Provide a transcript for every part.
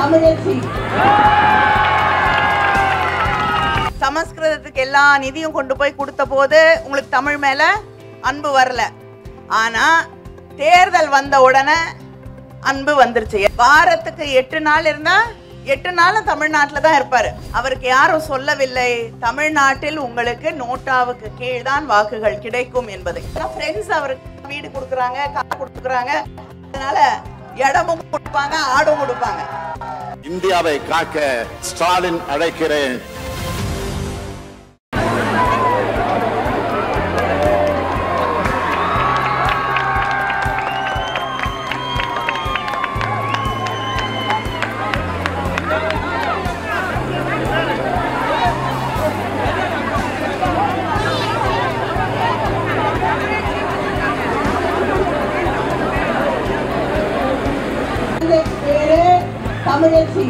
தமிழச்சி சமஸ்கிருதத்துக்கு எல்லா நிதியும் கொண்டு போய் கொடுத்த போது உங்களுக்கு தமிழ் மேல அன்பு வரல ஆனா தேர்தல் வந்த உடனே அன்பு வந்துருச்சு வாரத்துக்கு எட்டு நாள் இருந்தா எட்டு நாளும் தமிழ்நாட்டில் தான் இருப்பாரு அவருக்கு யாரும் சொல்லவில்லை தமிழ்நாட்டில் உங்களுக்கு நோட்டாவுக்கு கீழ் தான் வாக்குகள் கிடைக்கும் என்பதை ஃப்ரெண்ட்ஸ் அவருக்கு வீடு கொடுக்குறாங்க கார் கொடுக்குறாங்க அதனால இடமும் கொடுப்பாங்க ஆடும் கொடுப்பாங்க இந்தியாவை காக்க ஸ்டாலின் அழைக்கிறேன் இதுக்கு பேரு தமிழச்சி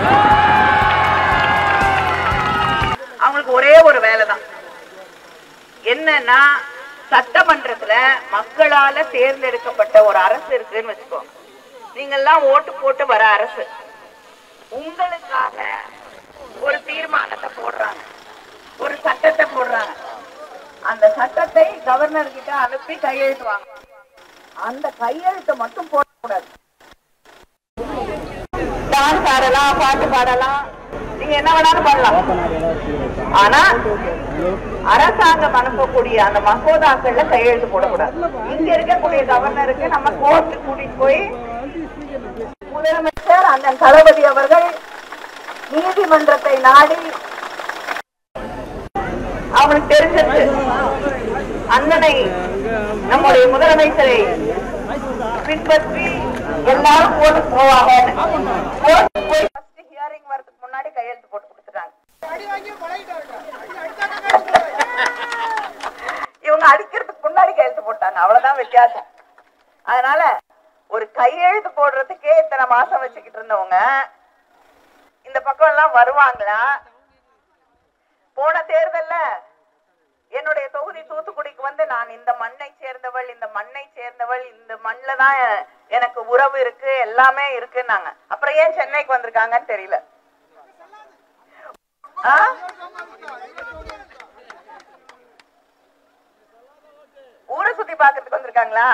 அவங்களுக்கு ஒரே ஒரு வேலை தான் என்னன்னா சட்டமன்றத்துல மக்களால தேர்ந்தெடுக்கப்பட்ட ஒரு அரசு இருக்குன்னு வச்சுக்கோ நீங்கெல்லாம் ஓட்டு போட்டு வர அரசு உங்களுக்காக ஒரு தீர்மானத்தை போடுறாங்க ஒரு சட்டத்தை போடுறாங்க அந்த சட்டத்தை கவர்னர் கிட்ட அனுப்பி கையெழுத்து வாங்க அந்த கையெழுத்தை மட்டும் போடக்கூடாது டான்ஸ் ஆடலாம் பாட்டு பாடலாம் நீங்க என்ன வேணாலும் பண்ணலாம் ஆனா அரசாங்கம் அனுப்பக்கூடிய அந்த மசோதாக்கள்ல கையெழுத்து போடக்கூடாது இங்க இருக்கக்கூடிய கவர்னருக்கு நம்ம கோர்ட்டு கூட்டிட்டு போய் முதலமைச்சர் அந்த தளபதி அவர்கள் நீதிமன்றத்தை நாடி அவனுக்கு தெரிஞ்சிருக்கு அண்ணனை நம்முடைய முதலமைச்சரை பின்பற்றி எல்லாரும் கோர்ட்டு போவாங்க கோர்ட்டு போய் ஃபர்ஸ்ட் ஹியரிங் வரதுக்கு முன்னாடி கையெழுத்து போட்டு கொடுத்துட்டாங்க இவங்க அடிக்கிறதுக்கு முன்னாடி கையெழுத்து போட்டாங்க அவ்வளவுதான் வித்தியாசம் அதனால ஒரு கையெழுத்து போடுறதுக்கே இத்தனை மாசம் வச்சுக்கிட்டு இருந்தவங்க இந்த பக்கம் எல்லாம் வருவாங்களா போன தேர்தல்ல என்னுடைய தொகுதி தூத்துக்குடிக்கு வந்து நான் இந்த மண்ணை சேர்ந்தவள் இந்த மண்ணை சேர்ந்தவள் இந்த மண்ணில் தான் எனக்கு உறவு இருக்கு எல்லாமே இருக்குன்னாங்க அப்புறம் ஏன் சென்னைக்கு வந்திருக்காங்கன்னு தெரியல ஆ? ஊரை சுத்தி பாக்குறதுக்கு வந்திருக்காங்களா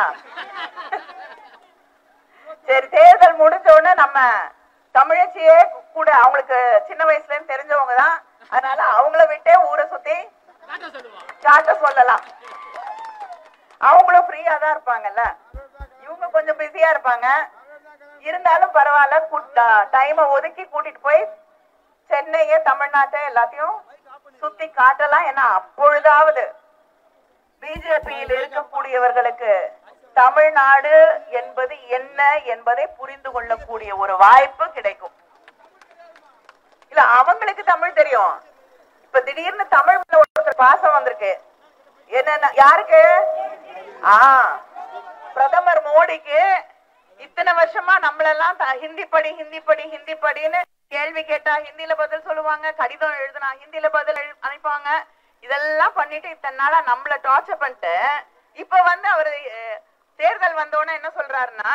சரி தேர்தல் முடிஞ்ச உடனே நம்ம தமிழச்சியே கூட அவங்களுக்கு சின்ன வயசுல இருந்து தெரிஞ்சவங்க தான் அதனால அவங்கள விட்டே ஊரை சுத்தி காட்ட சொல்லலாம் அவங்களும் ஃப்ரீயா தான் இருப்பாங்கல்ல இவங்க கொஞ்சம் பிஸியா இருப்பாங்க இருந்தாலும் பரவாயில்ல டைமை ஒதுக்கி கூட்டிட்டு போய் சென்னையே தமிழ்நாட்டை எல்லாத்தையும் சுத்தி காட்டலாம் ஏன்னா அப்பொழுதாவது பிஜேபியில் இருக்கக்கூடியவர்களுக்கு தமிழ்நாடு என்பது என்ன என்பதை புரிந்து கொள்ளக்கூடிய ஒரு வாய்ப்பு கிடைக்கும் இல்ல அவங்களுக்கு தமிழ் தெரியும் இப்ப திடீர்னு தமிழ் மேல ஒருத்தர் பாசம் வந்திருக்கு என்னன்னா யாருக்கு ஆ பிரதமர் மோடிக்கு இத்தனை வருஷமா நம்மளெல்லாம் த- ஹிந்தி படி ஹிந்தி படி ஹிந்தி படின்னு கேள்வி கேட்டா ஹிந்தில பதில் சொல்லுவாங்க கடிதம் எழுதுனா ஹிந்தில பதில் எழு- அனுப்புவாங்க இதெல்லாம் பண்ணிட்டு இத்தனை நாளா நம்மள டார்ச்சர் பண்ணிட்டு இப்ப வந்து அவரு அஹ், தேர்தல் வந்த உடனே என்ன சொல்றாருன்னா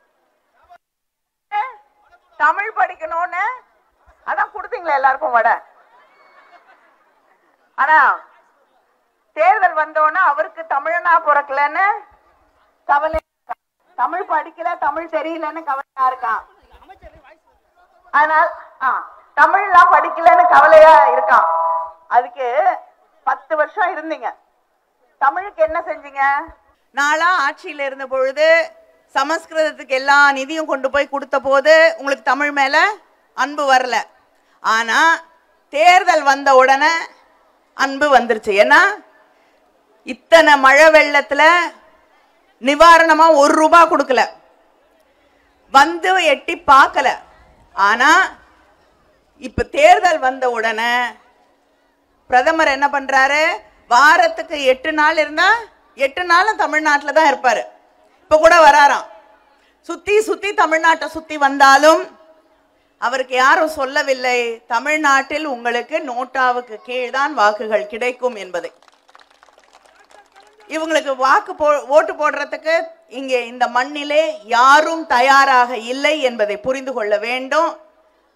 அஹ், தமிழ் படிக்கணும்னு அதான் கொடுத்தீங்களா எல்லாருக்கும் வடை ஆனா தேர்தல் வந்தோடனே அவருக்கு தமிழனா பிறக்கலன்னு கவலை தமிழ் படிக்கல தமிழ் தெரியலன்னு கவலையா இருக்கான் அதனால ஆ, தமிழ்லாம் படிக்கலன்னு கவலையா இருக்கான் அதுக்கு பத்து வருஷம் இருந்தீங்க தமிழுக்கு என்ன செஞ்சீங்க நாளா ஆட்சியில இருந்த பொழுது சமஸ்கிருதத்துக்கு எல்லா நிதியும் கொண்டு போய் கொடுத்த போது உங்களுக்கு தமிழ் மேல அன்பு வரல ஆனா தேர்தல் வந்த உடனே அன்பு வந்துருச்சு ஏன்னா இத்தனை மழை வெள்ளத்துல நிவாரணமா ஒரு ரூபா கொடுக்கல வந்து எட்டி பார்க்கல ஆனா இப்ப தேர்தல் வந்த உடனே பிரதமர் என்ன பண்றாரு வாரத்துக்கு எட்டு நாள் இருந்தா எட்டு நாளும் தமிழ்நாட்டில் தான் இருப்பாரு இப்ப கூட வராராம் சுத்தி சுத்தி தமிழ்நாட்டை சுத்தி வந்தாலும் அவருக்கு யாரும் சொல்லவில்லை தமிழ்நாட்டில் உங்களுக்கு நோட்டாவுக்கு கீழ் தான் வாக்குகள் கிடைக்கும் என்பதை இவங்களுக்கு வாக்கு போ ஓட்டு போடுறதுக்கு இங்கே இந்த மண்ணிலே யாரும் தயாராக இல்லை என்பதை புரிந்து கொள்ள வேண்டும்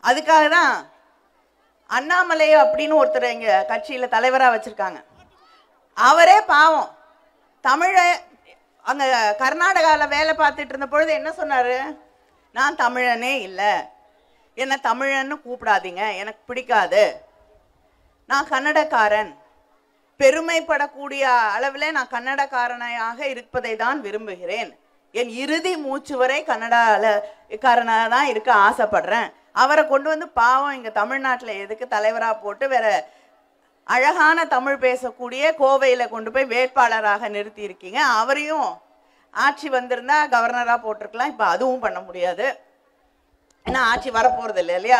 அதுக்காக தான் அண்ணாமலை அப்படின்னு ஒருத்தர் எங்க கட்சியில தலைவரா வச்சிருக்காங்க அவரே பாவம் தமிழ அங்க கர்நாடகால வேலை பார்த்துட்டு இருந்த பொழுது என்ன சொன்னாரு நான் தமிழனே இல்லை என்ன தமிழன்னு கூப்பிடாதீங்க எனக்கு பிடிக்காது நான் கன்னடக்காரன் பெருமைப்படக்கூடிய அளவில் நான் கன்னடக்காரனாக இருப்பதை தான் விரும்புகிறேன் என் இறுதி மூச்சு வரை கன்னடால காரனாக தான் இருக்க ஆசைப்படுறேன் அவரை கொண்டு வந்து பாவம் இங்க தமிழ்நாட்டுல எதுக்கு தலைவரா போட்டு வேற அழகான தமிழ் பேசக்கூடிய கோவையில கொண்டு போய் வேட்பாளராக நிறுத்தி இருக்கீங்க அவரையும் ஆட்சி வந்திருந்தா கவர்னரா போட்டிருக்கலாம் இப்ப அதுவும் பண்ண முடியாது ஏன்னா ஆட்சி வரப்போறது இல்லை இல்லையா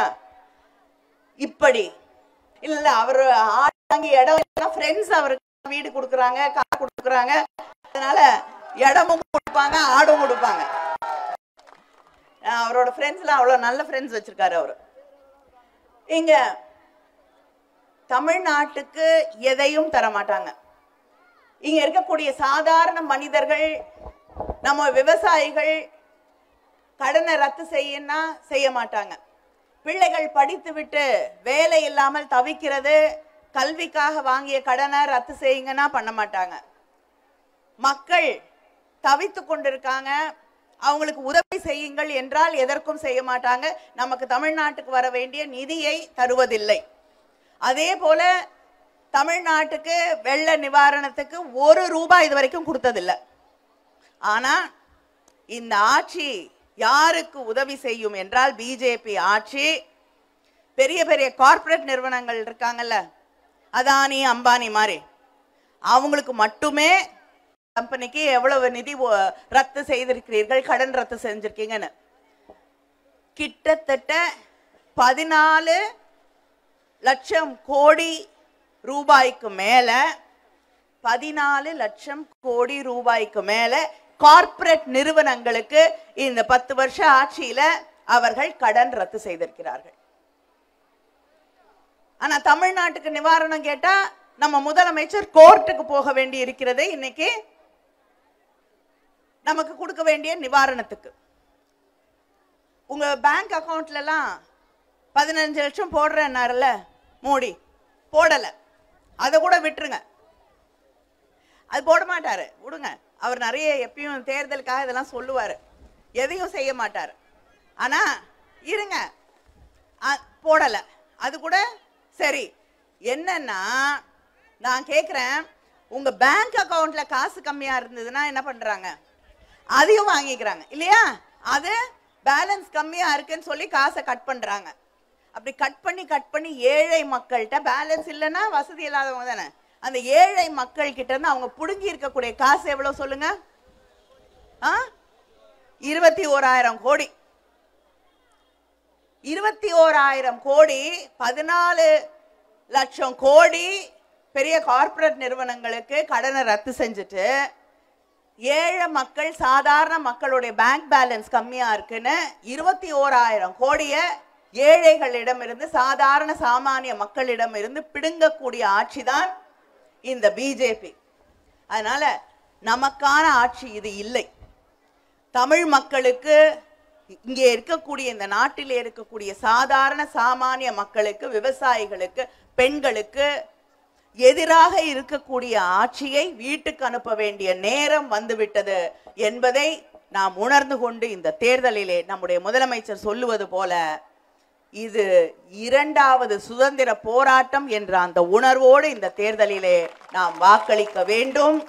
இப்படி இல்ல இல்ல அவரு ஆள் வாங்கி இடம் ஃப்ரெண்ட்ஸ் அவருக்கு வீடு கொடுக்குறாங்க கார் கொடுக்குறாங்க அதனால இடமும் கொடுப்பாங்க ஆடும் கொடுப்பாங்க அஹ் அவரோட ஃப்ரெண்ட்ஸ்லாம் அவ்வளோ நல்ல ஃப்ரெண்ட்ஸ் வச்சிருக்காரு அவரு இங்க தமிழ்நாட்டுக்கு எதையும் தர மாட்டாங்க இங்க இருக்கக்கூடிய சாதாரண மனிதர்கள் நம்ம விவசாயிகள் கடனை ரத்து செய்யனா செய்ய மாட்டாங்க பிள்ளைகள் படித்து விட்டு வேலை இல்லாமல் தவிக்கிறது கல்விக்காக வாங்கிய கடனை ரத்து செய்யுங்கன்னா பண்ண மாட்டாங்க மக்கள் தவித்து கொண்டிருக்காங்க அவங்களுக்கு உதவி செய்யுங்கள் என்றால் எதற்கும் செய்ய மாட்டாங்க நமக்கு தமிழ்நாட்டுக்கு வர வேண்டிய நிதியை தருவதில்லை அதே போல தமிழ்நாட்டுக்கு வெள்ள நிவாரணத்துக்கு ஒரு ரூபாய் இது வரைக்கும் கொடுத்ததில்லை ஆனா இந்த ஆட்சி யாருக்கு உதவி செய்யும் என்றால் பிஜேபி ஆட்சி பெரிய பெரிய கார்ப்பரேட் நிறுவனங்கள் இருக்காங்கல்ல அதானி அம்பானி மாதிரி அவங்களுக்கு மட்டுமே கம்பெனிக்கு எவ்வளவு நிதி ஒ- ரத்து செய்திருக்கிறீர்கள் கடன் ரத்து செஞ்சிருக்கீங்கன்னு கிட்டத்தட்ட பதினாலு லட்சம் கோடி ரூபாய்க்கு மேல பதினாலு லட்சம் கோடி ரூபாய்க்கு மேல கார்ப்பரேட் நிறுவனங்களுக்கு இந்த பத்து வருஷ ஆட்சியில அவர்கள் கடன் ரத்து செய்திருக்கிறார்கள் ஆனா தமிழ்நாட்டுக்கு நிவாரணம் கேட்டா நம்ம முதலமைச்சர் கோர்ட்டுக்கு போக வேண்டி இருக்கிறது இன்னைக்கு நமக்கு கொடுக்க வேண்டிய நிவாரணத்துக்கு உங்க பேங்க் அக்கவுண்ட்ல எல்லாம் பதினஞ்சு லட்சம் போடுறேன்னாருல மோடி போடல அதை கூட விட்டுருங்க அது போட மாட்டாரு விடுங்க அவர் நிறைய எப்பயும் தேர்தலுக்காக இதெல்லாம் சொல்லுவாரு எதையும் செய்ய மாட்டாரு ஆனா இருங்க அ- போடல அது கூட சரி என்னன்னா நான் கேக்குறேன் உங்க பேங்க் அக்கவுண்ட்ல காசு கம்மியா இருந்ததுன்னா என்ன பண்றாங்க அதையும் வாங்கிக்கிறாங்க இல்லையா அது பேலன்ஸ் கம்மியா இருக்குன்னு சொல்லி காசை கட் பண்றாங்க அப்படி கட் பண்ணி கட் பண்ணி ஏழை மக்கள்கிட்ட பேலன்ஸ் இல்லைன்னா வசதி இல்லாதவங்க தானே அந்த ஏழை மக்கள் கிட்ட இருந்து அவங்க புடுங்கி இருக்கக்கூடிய காசு எவ்வளவு சொல்லுங்க ஆ இருபத்தி ஓராயிரம் கோடி இருபத்தி ஓராயிரம் கோடி பதினாலு லட்சம் கோடி பெரிய கார்ப்பரேட் நிறுவனங்களுக்கு கடனை ரத்து செஞ்சுட்டு ஏழை மக்கள் சாதாரண மக்களுடைய பேங்க் பேலன்ஸ் கம்மியா இருக்குன்னு இருபத்தி ஓராயிரம் கோடிய ஏழைகளிடமிருந்து சாதாரண சாமானிய மக்களிடம் இருந்து பிடுங்கக்கூடிய ஆட்சி தான் இந்த பிஜேபி அதனால நமக்கான ஆட்சி இது இல்லை தமிழ் மக்களுக்கு இங்கே இருக்கக்கூடிய இந்த நாட்டில் இருக்கக்கூடிய சாதாரண சாமானிய மக்களுக்கு விவசாயிகளுக்கு பெண்களுக்கு எதிராக இருக்கக்கூடிய ஆட்சியை வீட்டுக்கு அனுப்ப வேண்டிய நேரம் வந்துவிட்டது என்பதை நாம் உணர்ந்து கொண்டு இந்த தேர்தலிலே நம்முடைய முதலமைச்சர் சொல்லுவது போல இது இரண்டாவது சுதந்திர போராட்டம் என்ற அந்த உணர்வோடு இந்த தேர்தலிலே நாம் வாக்களிக்க வேண்டும்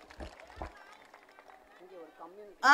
ஆ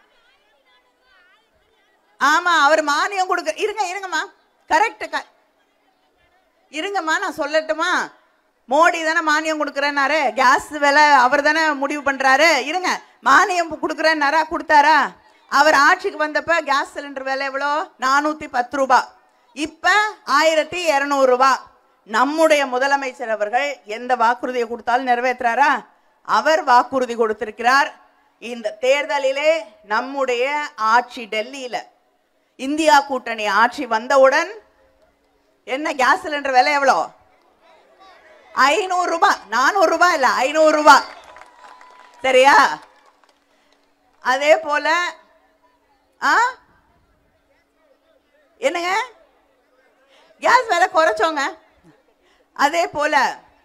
ஆமா அவர் மானியம் கொடுக்க இருங்க இருங்கம்மா கரெக்ட் இருங்கம்மா நான் சொல்லட்டுமா மோடி தானே மானியம் கொடுக்குறேன்னாரு கேஸ் விலை அவர் தானே முடிவு பண்றாரு இருங்க மானியம் கொடுக்குறேன்னாரா கொடுத்தாரா அவர் ஆட்சிக்கு வந்தப்ப கேஸ் சிலிண்டர் விலை எவ்வளோ நானூத்தி பத்து ரூபாய் இப்ப ஆயிரத்தி இருநூறு ரூபாய் நம்முடைய முதலமைச்சர் அவர்கள் எந்த வாக்குறுதியை கொடுத்தாலும் நிறைவேற்றுறாரா அவர் வாக்குறுதி கொடுத்திருக்கிறார் இந்த தேர்தலிலே நம்முடைய ஆட்சி டெல்லியில இந்தியா கூட்டணி ஆட்சி வந்தவுடன் என்ன கேஸ் சிலிண்டர் விலை எவ்வளோ ஐநூறு ரூபாய் நானூறு ரூபாய் இல்ல ஐநூறு ரூபாய் சரியா அதே போல ஆ என்னங்க கேஸ் விலை குறைச்சோங்க அதே போல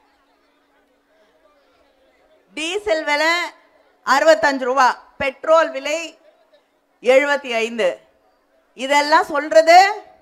டீசல் விலை அறுபத்தஞ்சு ரூபா பெட்ரோல் விலை எழுபத்தி ஐந்து இதெல்லாம் சொல்றது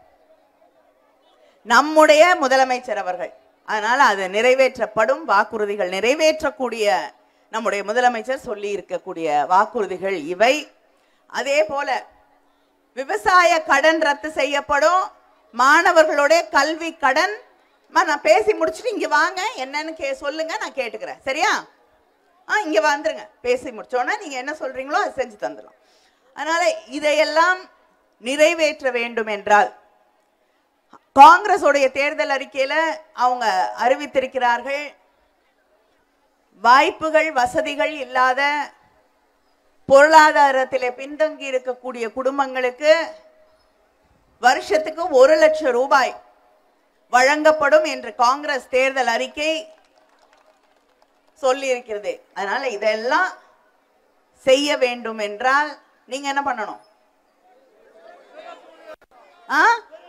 நம்முடைய முதலமைச்சர் அவர்கள் அதனால அது நிறைவேற்றப்படும் வாக்குறுதிகள் நிறைவேற்றக்கூடிய நம்முடைய முதலமைச்சர் சொல்லி இருக்கக்கூடிய வாக்குறுதிகள் இவை அதே போல விவசாய கடன் ரத்து செய்யப்படும் மாணவர்களுடைய கல்வி கடன் அம்மா, நான் பேசி முடிச்சுட்டு இங்க வாங்க என்னன்னு கே சொல்லுங்க நான் கேட்டுக்கிறேன் சரியா ஆ இங்க வந்துருங்க பேசி முடிச்சோன்னா நீங்க என்ன சொல்றீங்களோ அதை செஞ்சு தந்துடலாம் அதனால இதையெல்லாம் நிறைவேற்ற வேண்டும் என்றால் காங்கிரஸோடைய தேர்தல் அறிக்கையில அவங்க அறிவித்திருக்கிறார்கள் வாய்ப்புகள் வசதிகள் இல்லாத பொருளாதாரத்திலே பின்தங்கி இருக்கக்கூடிய குடும்பங்களுக்கு வருஷத்துக்கு ஒரு லட்சம் ரூபாய் வழங்கப்படும் என்று காங்கிரஸ் தேர்தல் அறிக்கை சொல்லி இருக்கிறது அதனால இதெல்லாம் செய்ய வேண்டும் என்றால் நீங்க என்ன பண்ணணும் ஆ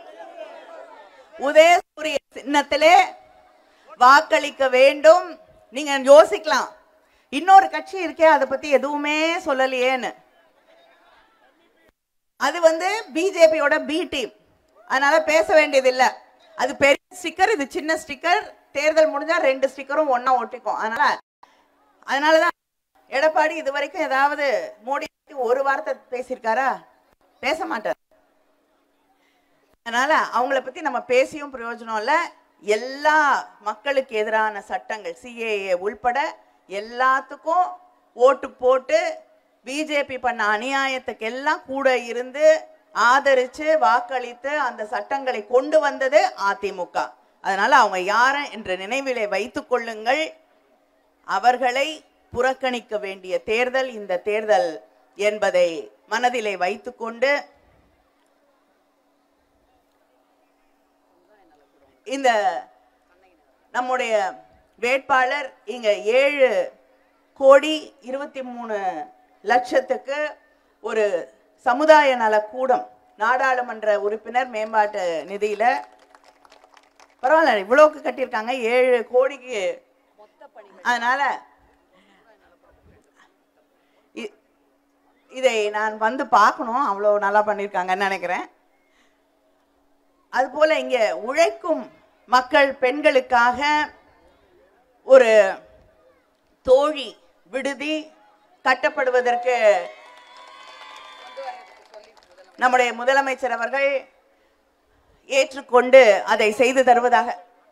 உதயசூரிய சின்னத்திலே வாக்களிக்க வேண்டும் நீங்க யோசிக்கலாம் இன்னொரு கட்சி இருக்கே அதை பத்தி எதுவுமே சொல்லலையேன்னு அது வந்து பிஜேபியோட பி டீம் அதனால பேச வேண்டியது இல்ல அது பெரிய ஸ்டிக்கர் இது சின்ன ஸ்டிக்கர் தேர்தல் முடிஞ்சா ரெண்டு ஸ்டிக்கரும் ஒண்ணா ஒட்டிக்கும் அதனால அதனாலதான் எடப்பாடி இது வரைக்கும் ஏதாவது மோடி பத்தி ஒரு வார்த்தை பேசியிருக்காரா பேச மாட்டார் அதனால அவங்கள பத்தி நம்ம பேசியும் பிரயோஜனம் இல்ல எல்லா மக்களுக்கு எதிரான சட்டங்கள் சிஏஏ உள்பட எல்லாத்துக்கும் ஓட்டு போட்டு பிஜேபி பண்ண அநியாயத்துக்கு எல்லாம் கூட இருந்து ஆதரிச்சு வாக்களித்து அந்த சட்டங்களை கொண்டு வந்தது அதிமுக அதனால அவங்க யார என்ற நினைவிலே வைத்துக் கொள்ளுங்கள் அவர்களை புறக்கணிக்க வேண்டிய தேர்தல் இந்த தேர்தல் என்பதை மனதிலே வைத்துக்கொண்டு இந்த நம்முடைய வேட்பாளர் இங்க ஏழு கோடி இருபத்தி மூணு லட்சத்துக்கு ஒரு சமுதாய நல கூடம் நாடாளுமன்ற உறுப்பினர் மேம்பாட்டு நிதியில பரவாயில்ல இவ்வளவுக்கு கட்டியிருக்காங்க ஏழு கோடிக்கு அதனால இ- இதை நான் வந்து பார்க்கணும் அவ்வளோ நல்லா பண்ணியிருக்காங்கன்னு நினைக்கிறேன் அதுபோல இங்க உழைக்கும் மக்கள் பெண்களுக்காக ஒரு தோழி விடுதி கட்டப்படுவதற்கு நம்முடைய முதலமைச்சர் அவர்கள் ஏற்றுக்கொண்டு அதை செய்து தருவதாக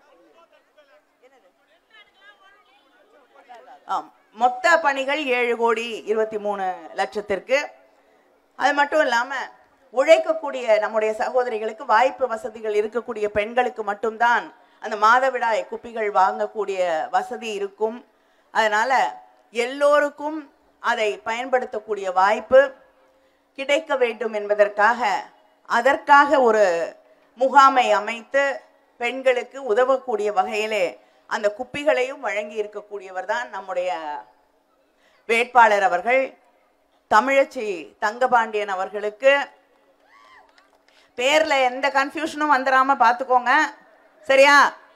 ஆம். மொத்த பணிகள் ஏழு கோடி இருபத்தி மூணு லட்சத்திற்கு அது மட்டும் இல்லாம உழைக்கக்கூடிய நம்முடைய சகோதரிகளுக்கு வாய்ப்பு வசதிகள் இருக்கக்கூடிய பெண்களுக்கு மட்டும்தான் அந்த மாதவிடாய் குப்பிகள் வாங்கக்கூடிய வசதி இருக்கும் அதனால எல்லோருக்கும் அதை பயன்படுத்தக்கூடிய வாய்ப்பு கிடைக்க வேண்டும் என்பதற்காக அதற்காக ஒரு முகாமை அமைத்து பெண்களுக்கு உதவக்கூடிய வகையிலே அந்த குப்பிகளையும் வழங்கி இருக்கக்கூடியவர் தான் நம்முடைய வேட்பாளர் அவர்கள் தமிழச்சி தங்கபாண்டியன் அவர்களுக்கு பேர்ல எந்த கன்ஃபியூஷனும் வந்துடாம பாத்துக்கோங்க சரியா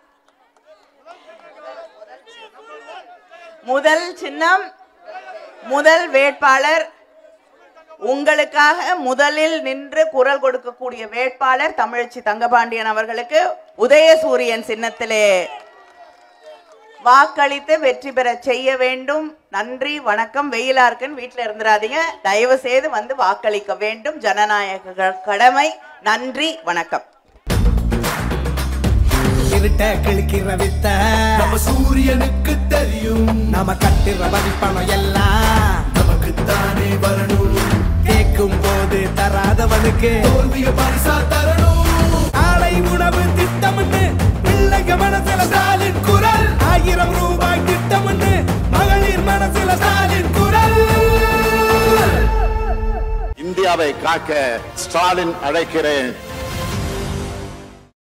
முதல் சின்னம் முதல் வேட்பாளர் உங்களுக்காக முதலில் நின்று குரல் கொடுக்கக்கூடிய வேட்பாளர் தமிழச்சி தங்கபாண்டியன் அவர்களுக்கு உதயசூரியன் சின்னத்திலே வாக்களித்து வெற்றி பெற செய்ய வேண்டும் நன்றி வணக்கம் வெயிலா இருக்குன்னு வீட்டுல இருந்துடாதீங்க தயவு செய்து வந்து வாக்களிக்க வேண்டும் ஜனநாயக க- கடமை நன்றி வணக்கம் இருட்ட கிழிக்கிற வித்த நம்ம சூரியனுக்கு தெரியும் நாம கட்டுற மதிப்பணம் எல்லாம் நமக்குத்தானே வரணும் கேட்கும் போது தராதவனுக்கு தோல்விய பரிசா தரணும் ஆலை உணவு திட்டம்னு பிள்ளைங்க மனசுல ஸ்டாலின் குரல் ஆயிரம் ரூபாய் திட்டம்னு மகளிர் மனசுல ஸ்டாலின் குரல் இந்தியாவை காக்க ஸ்டாலின் அழைக்கிறேன்